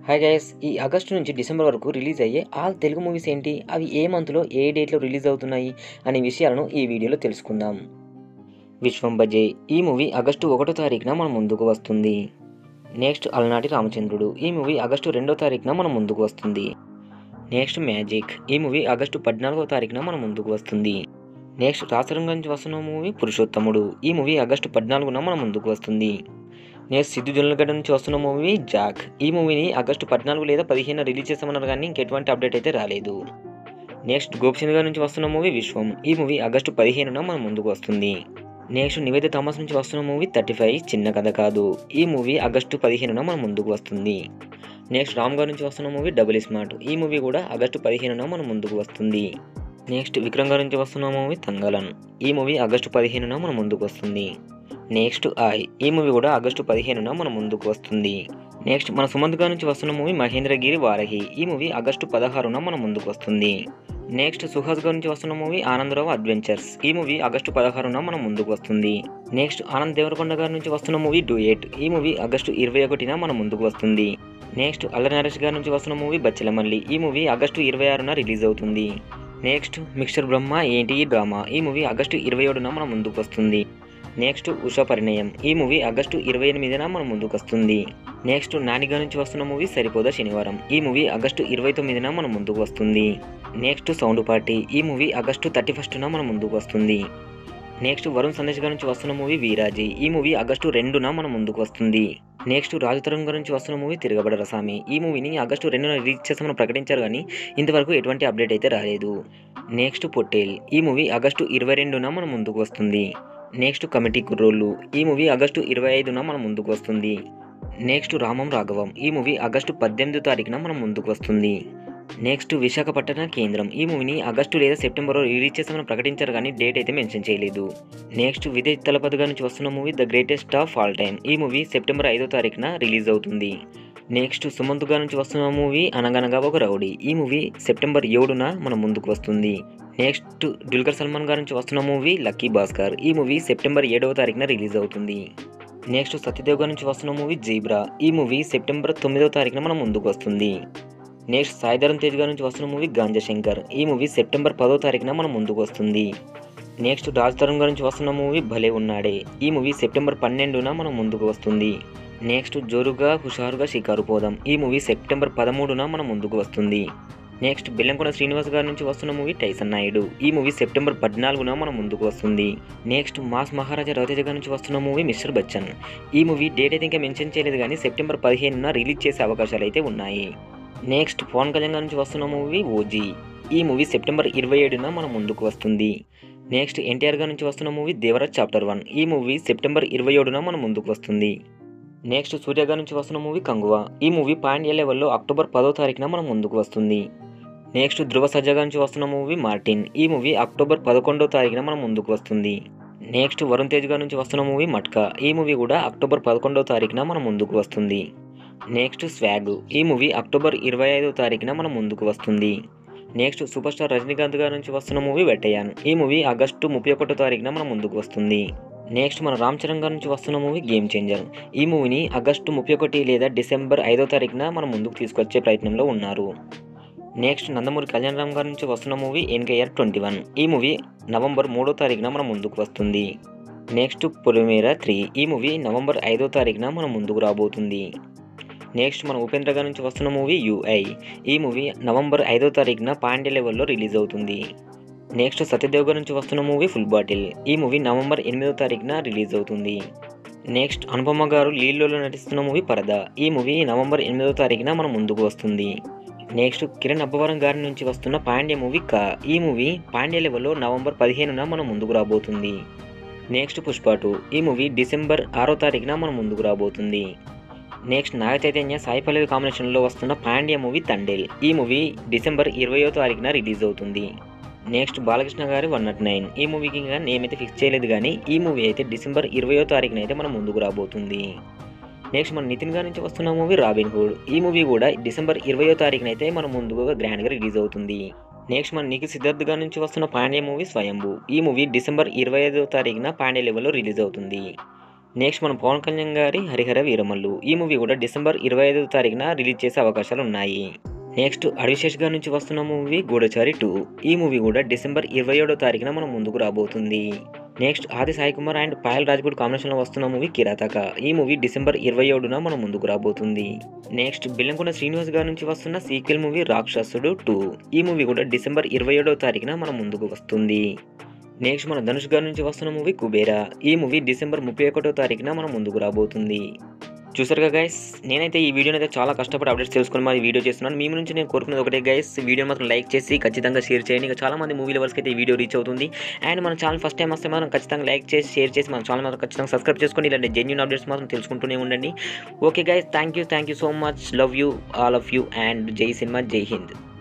hi guys ఈ August నుంచి December వరకు రిలీజ్ అయ్యే ఆల్ తెలుగు మూవీస్ ఏంటి అవి ఏ మంత్లో ఏ డేట్లో రిలీజ్ అవుతున్నాయి అనే విషయాలను ఈ వీడియోలో తెలుసుకుందాం విశ్వం బజే ఈ మూవీ ఆగస్టు ఒకటో తారీఖున మన ముందుకు వస్తుంది నెక్స్ట్ అలనాటి రామచంద్రుడు ఈ మూవీ ఆగస్టు రెండో తారీఖున మన ముందుకు వస్తుంది నెక్స్ట్ మ్యాజిక్ ఈ మూవీ ఆగస్టు పద్నాలుగో తారీఖున మన ముందుకు వస్తుంది నెక్స్ట్ రాసరంగం నుంచి వస్తున్న మూవీ పురుషోత్తముడు ఈ మూవీ ఆగస్టు పద్నాలుగున మన ముందుకు వస్తుంది నెక్స్ట్ సిద్ధు జొన్నలగడ్డ నుంచి వస్తున్న మూవీ జాక్ ఈ మూవీని ఆగస్టు పద్నాలుగు లేదా పదిహేను రిలీజ్ చేస్తామన్నారు కానీ ఇంకెటువంటి అప్డేట్ అయితే రాలేదు నెక్స్ట్ గోపిచంద్ గారి నుంచి వస్తున్న మూవీ విశ్వం ఈ మూవీ ఆగస్టు పదిహేనున మన ముందుకు వస్తుంది నెక్స్ట్ నివేద థామస్ నుంచి వస్తున్న మూవీ థర్టీ ఫైవ్ చిన్న కథ కాదు ఈ మూవీ ఆగస్టు పదిహేనున మన ముందుకు వస్తుంది నెక్స్ట్ రామ్ గారి నుంచి వస్తున్న మూవీ డబుల్ స్మార్ట్ ఈ మూవీ కూడా ఆగస్టు పదిహేనున మన ముందుకు వస్తుంది నెక్స్ట్ విక్రమ్ గారి నుంచి వస్తున్న మూవీ తంగలన్ ఈ మూవీ ఆగస్టు పదిహేనున మన ముందుకు వస్తుంది నెక్స్ట్ ఐ ఈ మూవీ కూడా ఆగస్టు పదిహేనున మన ముందుకు వస్తుంది నెక్స్ట్ మన సుమంత్ గారి నుంచి వస్తున్న మూవీ మహేంద్రగిరి వారహి ఈ మూవీ ఆగస్టు పదహారున మన ముందుకు వస్తుంది నెక్స్ట్ సుహాస్ గారి నుంచి వస్తున్న మూవీ ఆనందరావు అడ్వెంచర్స్ ఈ మూవీ ఆగస్టు పదహారున మన ముందుకు వస్తుంది నెక్స్ట్ ఆనంద్ దేవరకొండ గారి నుంచి వస్తున్న మూవీ డూయేట్ ఈ మూవీ ఆగస్టు ఇరవై ఒకటిన మన ముందుకు వస్తుంది నెక్స్ట్ అల్లరి నరేష్ గారి నుంచి వస్తున్న మూవీ బచ్చలమల్లి ఈ మూవీ ఆగస్టు ఇరవై ఆరున రిలీజ్ అవుతుంది నెక్స్ట్ మిక్స్చర్ బ్రహ్మ ఏంటి ఈ డ్రామా ఈ మూవీ ఆగస్టు ఇరవై ఏడున మన ముందుకు వస్తుంది నెక్స్ట్ ఉషా పరిణయం ఈ మూవీ ఆగస్టు ఇరవై ఎనిమిదిన మన ముందుకు వస్తుంది నెక్స్ట్ నానిగా నుంచి వస్తున్న మూవీ సరిపోదా శనివారం ఈ మూవీ ఆగస్టు ఇరవై తొమ్మిదిన మన ముందుకు వస్తుంది నెక్స్ట్ సౌండ్ పార్టీ ఈ మూవీ ఆగస్టు థర్టీ ఫస్ట్న మన ముందుకు వస్తుంది నెక్స్ట్ వరుణ్ సందేశ్ గారి నుంచి వస్తున్న మూవీ వీరాజీ ఈ మూవీ ఆగస్టు రెండున మన ముందుకు వస్తుంది నెక్స్ట్ రాజుతరం గురించి వస్తున్న మూవీ తిరగబడ రసామి ఈ మూవీని ఆగస్టు రెండున రిలీజ్ చేస్తామని ప్రకటించారు కానీ ఇంతవరకు ఎటువంటి అప్డేట్ అయితే రాలేదు నెక్స్ట్ పొట్టేల్ ఈ మూవీ ఆగస్టు ఇరవై రెండున మన ముందుకు వస్తుంది నెక్స్ట్ కమిటీ కుర్రోళ్ళు ఈ మూవీ ఆగస్టు ఇరవై ఐదున మన ముందుకు వస్తుంది నెక్స్ట్ రామం రాఘవం ఈ మూవీ ఆగస్టు పద్దెనిమిదో తారీఖున మన ముందుకు వస్తుంది నెక్స్ట్ విశాఖపట్టణ కేంద్రం ఈ మూవీని ఆగస్టు లేదా సెప్టెంబర్లో రిలీజ్ చేస్తామని ప్రకటించారు కానీ డేట్ అయితే మెన్షన్ చేయలేదు నెక్స్ట్ విదేశ్ తలపతిగా నుంచి వస్తున్న movie the greatest of all time ఈ మూవీ సెప్టెంబర్ ఐదో తారీఖున రిలీజ్ అవుతుంది నెక్స్ట్ సుమంత్ గారి నుంచి వస్తున్న మూవీ అనగనగా ఒక రౌడీ ఈ మూవీ సెప్టెంబర్ ఏడున మన ముందుకు వస్తుంది నెక్స్ట్ దుల్కర్ సల్మాన్ గారి నుంచి వస్తున్న మూవీ లక్కీ భాస్కర్ ఈ మూవీ సెప్టెంబర్ ఏడవ తారీఖున రిలీజ్ అవుతుంది నెక్స్ట్ సత్యదేవ్ గారి నుంచి వస్తున్న మూవీ జీబ్రా ఈ మూవీ సెప్టెంబర్ తొమ్మిదవ తారీఖున మన ముందుకు వస్తుంది నెక్స్ట్ సాయిధరం తేజ్ గారి నుంచి వస్తున్న మూవీ గాంజా శంకర్ ఈ మూవీ సెప్టెంబర్ పదో తారీఖున మన ముందుకు వస్తుంది నెక్స్ట్ రాజ్ తరుణ్ గారి నుంచి వస్తున్న మూవీ భలే ఉన్నాడే ఈ మూవీ సెప్టెంబర్ పన్నెండున మన ముందుకు వస్తుంది నెక్స్ట్ జోరుగా హుషారుగా షికారు పోదాం ఈ మూవీ సెప్టెంబర్ పదమూడున మన ముందుకు వస్తుంది నెక్స్ట్ బెల్లంకొండ శ్రీనివాస్ గారి నుంచి వస్తున్న మూవీ టైసన్ నాయుడు ఈ మూవీ సెప్టెంబర్ పద్నాలుగున మన ముందుకు వస్తుంది నెక్స్ట్ మాస్ మహారాజా రవితేజ గారి నుంచి వస్తున్న మూవీ మిస్టర్ బచ్చన్ ఈ మూవీ డేట్ అయితే ఇంకా మెన్షన్ చేయలేదు కానీ సెప్టెంబర్ పదిహేనున రిలీజ్ చేసే అవకాశాలు అయితే ఉన్నాయి నెక్స్ట్ పవన్ కళ్యాణ్ గారి నుంచి వస్తున్న మూవీ ఓజీ ఈ మూవీ సెప్టెంబర్ ఇరవై ఏడున మన ముందుకు వస్తుంది నెక్స్ట్ ఎన్టీఆర్ గారి నుంచి వస్తున్న మూవీ దేవరాజ్ చాప్టర్ వన్ ఈ మూవీ సెప్టెంబర్ ఇరవై ఏడున మన ముందుకు వస్తుంది నెక్స్ట్ సూర్య గారి నుంచి వస్తున్న మూవీ కంగువ ఈ మూవీ పాయింట్ ఏ లెవెల్లో అక్టోబర్ పదో తారీఖున మన ముందుకు వస్తుంది నెక్స్ట్ ధృవ సజ్జ గారి నుంచి వస్తున్న మూవీ మార్టిన్ ఈ మూవీ అక్టోబర్ పదకొండో తారీఖున మన ముందుకు వస్తుంది నెక్స్ట్ వరుణ్ తేజ్ గారి నుంచి వస్తున్న మూవీ మట్కా ఈ మూవీ కూడా అక్టోబర్ పదకొండో తారీఖున మన ముందుకు వస్తుంది నెక్స్ట్ స్వాగ్ ఈ మూవీ అక్టోబర్ ఇరవై ఐదో తారీఖున మన ముందుకు వస్తుంది నెక్స్ట్ సూపర్ స్టార్ రజనీకాంత్ గారి నుంచి వస్తున్న మూవీ వెట్టయాన్ ఈ మూవీ ఆగస్టు ముప్పై ఒకటో తారీఖున మన ముందుకు వస్తుంది నెక్స్ట్ మన రామ్ చరణ్ గారి నుంచి వస్తున్న మూవీ గేమ్ చేంజర్ ఈ మూవీని ఆగస్టు ముప్పై ఒకటి లేదా డిసెంబర్ ఐదో తారీఖున మన ముందుకు తీసుకొచ్చే ప్రయత్నంలో ఉన్నారు నెక్స్ట్ నందమూరి కళ్యాణ్ రామ్ గారి నుంచి వస్తున్న మూవీ ఎన్కేఆర్ ట్వంటీ వన్ ఈ మూవీ నవంబర్ మూడో తారీఖున మన ముందుకు వస్తుంది నెక్స్ట్ పొలిమేరా త్రీ ఈ మూవీ నవంబర్ ఐదో తారీఖున మన ముందుకు రాబోతుంది నెక్స్ట్ మన ఉపేంద్ర గారి నుంచి వస్తున్న మూవీ యుఐ ఈ మూవీ నవంబర్ ఐదో తారీఖున పాండ్య లెవెల్లో రిలీజ్ అవుతుంది నెక్స్ట్ సత్యదేవ్ గారి నుంచి వస్తున్న మూవీ ఫుల్ బాటిల్ ఈ మూవీ నవంబర్ ఎనిమిదో తారీఖున రిలీజ్ అవుతుంది నెక్స్ట్ అనుపమ గారు లీడ్లో నటిస్తున్న మూవీ పరద ఈ మూవీ నవంబర్ ఎనిమిదో తారీఖున మన ముందుకు వస్తుంది నెక్స్ట్ కిరణ్ అబ్బవరం గారి నుంచి వస్తున్న పాండ్య మూవీ కా ఈ మూవీ పాండ్య లెవెల్లో నవంబర్ పదిహేనున మన ముందుకు రాబోతుంది నెక్స్ట్ పుష్ప టూ ఈ మూవీ డిసెంబర్ ఆరో తారీఖున మన ముందుకు రాబోతుంది నెక్స్ట్ నాగ చైతన్య సాయి పల్లవి కాంబినేషన్లో వస్తున్న పాండ్య మూవీ తండేల్ ఈ మూవీ డిసెంబర్ ఇరవయో తారీఖున రిలీజ్ అవుతుంది నెక్స్ట్ బాలకృష్ణ గారి వన్ నాట్ నైన్ ఈ మూవీకి ఇంకా నేమ్ అయితే ఫిక్స్ చేయలేదు కానీ ఈ మూవీ అయితే డిసెంబర్ ఇరవయో తారీఖున అయితే మన ముందుకు రాబోతుంది నెక్స్ట్ మన నితిన్ గారి నుంచి వస్తున్న మూవీ రాబిన్ హుడ్ ఈ మూవీ కూడా డిసెంబర్ ఇరవయో తారీఖున అయితే మన ముందుగా గ్రాండ్గా రిలీజ్ అవుతుంది నెక్స్ట్ మన నిఖిల్ సిద్ధార్థ్ గారి నుంచి వస్తున్న పాండ్య మూవీ స్వయంభూ ఈ మూవీ డిసెంబర్ ఇరవై ఐదో తారీఖున పాండ్య లెవెల్లో రిలీజ్ అవుతుంది నెక్స్ట్ మన పవన్ కళ్యాణ్ గారి హరిహర వీరమల్లు ఈ మూవీ కూడా డిసెంబర్ ఇరవై ఐదో తారీఖున రిలీజ్ చేసే అవకాశాలు ఉన్నాయి నెక్స్ట్ అడివిశేష్ గారి నుంచి వస్తున్న మూవీ గూఢచారి టూ ఈ మూవీ కూడా డిసెంబర్ ఇరవై ఏడో తారీఖున మనం ముందుకు రాబోతుంది నెక్స్ట్ ఆది సాయి కుమార్ అండ్ పాయల్ రాజ్పూట్ కాంబినేషన్లో వస్తున్న మూవీ కిరాతక ఈ మూవీ డిసెంబర్ ఇరవై ఏడున మనం ముందుకు రాబోతుంది నెక్స్ట్ బెల్లంకొండ శ్రీనివాస్ గారి నుంచి వస్తున్న సీక్వెల్ మూవీ రాక్షసుడు టూ ఈ మూవీ కూడా డిసెంబర్ ఇరవై ఏడో తారీఖున మనం ముందుకు వస్తుంది నెక్స్ట్ మన ధనుష్ గారి నుంచి వస్తున్న మూవీ కుబేరా ఈ మూవీ డిసెంబర్ ముప్పై ఒకటో తారీఖున మనం ముందుకు రాబోతుంది చూసారుగా గైస్ నేనైతే ఈ వీడియోని అయితే చాలా కష్టపడి అప్డేట్స్ తెలుసుకుని మరి వీడియో చేస్తున్నాను మీ నుంచి నేను కోరుకునేది ఒకటే గైస్ వీడియో మాత్రం లైక్ చేసి ఖచ్చితంగా షేర్ చేయండి ఇంకా చాలా మంది మూవీ లవర్స్కి అయితే ఈ వీడియో రీచ్ అవుతుంది అండ్ మన ఛానల్ ఫస్ట్ టైం వస్తే మాత్రం ఖచ్చితంగా లైక్ చేసి షేర్ చేసి మన ఛానల్ మాత్రం ఖచ్చితంగా సబ్స్క్రైబ్ చేసుకొని ఇలాంటి జెన్యున్ అప్డేట్స్ మాత్రం తెలుసుకుంటూనే ఉండండి okay guys thank you thank you so much love you all of you and జై సినిమా జై హింద్